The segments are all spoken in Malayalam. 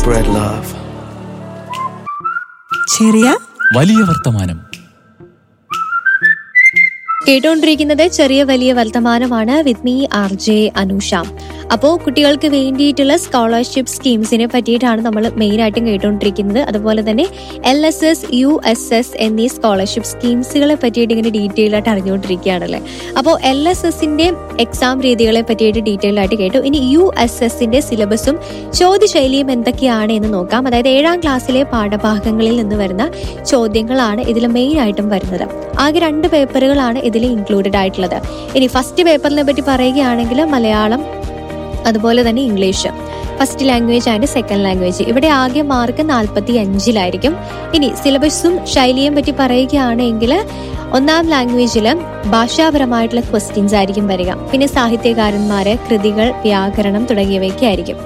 spread love. ചെറിയ വലിയ വർത്തമാനം കേട്ടുകൊണ്ടിരിക്കുന്നത് ചെറിയ വലിയ വർത്തമാനമാണ് with me R J Anusha അപ്പോൾ കുട്ടികൾക്ക് വേണ്ടിയിട്ടുള്ള സ്കോളർഷിപ്പ് സ്കീംസിനെ പറ്റിയിട്ടാണ് നമ്മൾ മെയിൻ ആയിട്ടും കേട്ടുകൊണ്ടിരിക്കുന്നത് അതുപോലെ തന്നെ L S S U S S എന്നീ സ്കോളർഷിപ്പ് സ്കീംസുകളെ പറ്റിയിട്ട് ഇങ്ങനെ ഡീറ്റെയിൽ ആയിട്ട് അറിഞ്ഞുകൊണ്ടിരിക്കുകയാണല്ലേ അപ്പോൾ എൽ എസ് എസിന്റെ എക്സാം രീതികളെ പറ്റിയിട്ട് ഡീറ്റെയിൽ ആയിട്ട് കേട്ടു ഇനി യു എസ് എസിന്റെ സിലബസും ചോദ്യശൈലിയും എന്തൊക്കെയാണ് എന്ന് നോക്കാം അതായത് ഏഴാം ക്ലാസ്സിലെ പാഠഭാഗങ്ങളിൽ നിന്ന് വരുന്ന ചോദ്യങ്ങളാണ് ഇതിൽ മെയിൻ ആയിട്ടും വരുന്നത് ആകെ രണ്ട് പേപ്പറുകളാണ് ഇതിൽ ഇൻക്ലൂഡഡ് ആയിട്ടുള്ളത് ഇനി ഫസ്റ്റ് പേപ്പറിനെ പറ്റി പറയുകയാണെങ്കിൽ മലയാളം അതുപോലെ തന്നെ English first language and second language ഇവിടെ ആകെ മാർക്ക് നാൽപ്പത്തി അഞ്ചിലായിരിക്കും ഇനി സിലബസും ശൈലിയും പറ്റി പറയുകയാണെങ്കിൽ ഒന്നാം ലാംഗ്വേജിൽ ഭാഷാപരമായിട്ടുള്ള ക്വസ്റ്റ്യൻസ് ആയിരിക്കും വരിക പിന്നെ സാഹിത്യകാരന്മാര് കൃതികൾ വ്യാകരണം തുടങ്ങിയവയൊക്കെ ആയിരിക്കും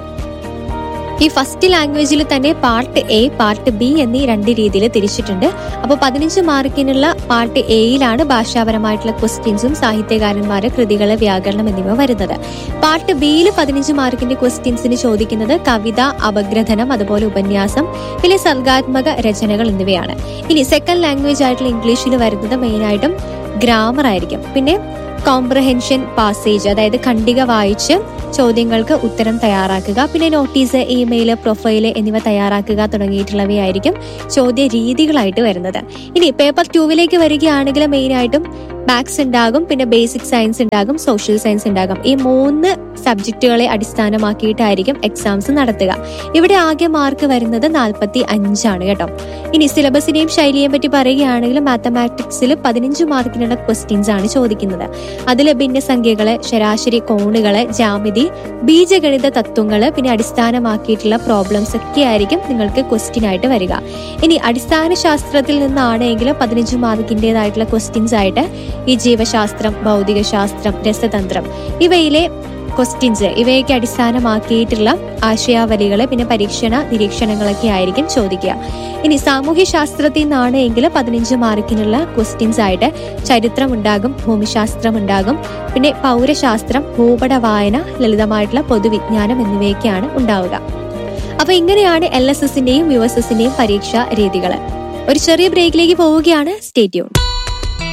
ഈ ഫസ്റ്റ് ലാംഗ്വേജിൽ തന്നെ പാർട്ട് എ പാർട്ട് ബി എന്നീ രണ്ട് രീതിയിൽ തിരിച്ചിട്ടുണ്ട് അപ്പോൾ പതിനഞ്ച് മാർക്കിനുള്ള പാർട്ട് എയിലാണ് ഭാഷാപരമായിട്ടുള്ള ക്വസ്റ്റ്യൻസും സാഹിത്യകാരന്മാരെ കൃതികള് വ്യാകരണം എന്നിവ വരുന്നത് പാർട്ട് ബിയിൽ പതിനഞ്ച് മാർക്കിന്റെ ക്വസ്റ്റ്യൻസിന് ചോദിക്കുന്നത് കവിത അപഗ്രഥനം അതുപോലെ ഉപന്യാസം പിന്നെ സർഗാത്മക രചനകൾ എന്നിവയാണ് ഇനി സെക്കൻഡ് ലാംഗ്വേജ് ആയിട്ടുള്ള ഇംഗ്ലീഷിൽ വരുന്നത് മെയിനായിട്ടും ഗ്രാമർ ആയിരിക്കും പിന്നെ കോംപ്രഹെൻഷൻ പാസേജ് അതായത് ഖണ്ഡിക വായിച്ച് ചോദ്യങ്ങൾക്ക് ഉത്തരം തയ്യാറാക്കുക പിന്നെ നോട്ടീസ് ഇമെയിൽ പ്രൊഫൈല് എന്നിവ തയ്യാറാക്കുക തുടങ്ങിയിട്ടുള്ളവയായിരിക്കും ചോദ്യ രീതികളായിട്ട് വരുന്നത് ഇനി പേപ്പർ ടൂവിലേക്ക് വരികയാണെങ്കിൽ മെയിനായിട്ടും മാത്സ് ഉണ്ടാകും പിന്നെ ബേസിക് സയൻസ് ഉണ്ടാകും സോഷ്യൽ സയൻസ് ഉണ്ടാകും ഈ മൂന്ന് സബ്ജക്റ്റുകളെ അടിസ്ഥാനമാക്കിയിട്ടായിരിക്കും എക്സാംസ് നടത്തുക ഇവിടെ ആകെ മാർക്ക് വരുന്നത് നാൽപ്പത്തി അഞ്ചാണ് കേട്ടോ ഇനി സിലബസിനെയും ശൈലിയെയും പറ്റി പറയുകയാണെങ്കിൽ മാത്തമാറ്റിക്സിൽ പതിനഞ്ച് മാർക്കിനുള്ള ക്വസ്റ്റ്യൻസ് ആണ് ചോദിക്കുന്നത് അതിൽ ഭിന്നസംഖ്യകള് ശരാശരി കോണുകള് ജാമിതി ബീജഗണിത തത്വങ്ങള് പിന്നെ അടിസ്ഥാനമാക്കിയിട്ടുള്ള പ്രോബ്ലംസ് ഒക്കെ ആയിരിക്കും നിങ്ങൾക്ക് ക്വസ്റ്റ്യൻ ആയിട്ട് വരിക ഇനി അടിസ്ഥാന ശാസ്ത്രത്തിൽ നിന്നാണെങ്കിൽ പതിനഞ്ച് മാർക്കിൻ്റെതായിട്ടുള്ള ക്വസ്റ്റ്യൻസ് ആയിട്ട് ഈ ജീവശാസ്ത്രം ഭൗതിക ശാസ്ത്രം രസതന്ത്രം ഇവയിലെ ക്വസ്റ്റ്യൻസ് ഇവയൊക്കെ അടിസ്ഥാനമാക്കിയിട്ടുള്ള ആശയാവലികള് പിന്നെ പരീക്ഷണ നിരീക്ഷണങ്ങളൊക്കെ ആയിരിക്കും ചോദിക്കുക ഇനി സാമൂഹ്യ ശാസ്ത്രത്തിൽ നിന്നാണ് എങ്കിൽ പതിനഞ്ച് മാർക്കിനുള്ള ക്വസ്റ്റ്യൻസ് ആയിട്ട് ചരിത്രം ഉണ്ടാകും ഭൂമിശാസ്ത്രം ഉണ്ടാകും പിന്നെ പൗരശാസ്ത്രം ഭൂപട വായന ലളിതമായിട്ടുള്ള പൊതുവിജ്ഞാനം എന്നിവയൊക്കെയാണ് ഉണ്ടാവുക അപ്പൊ ഇങ്ങനെയാണ് എൽ എസ് എസിന്റെയും യു എസ് എസിന്റെയും പരീക്ഷാ രീതികൾ ഒരു ചെറിയ ബ്രേക്കിലേക്ക് പോവുകയാണ് സ്റ്റേറ്റ്യൂൺ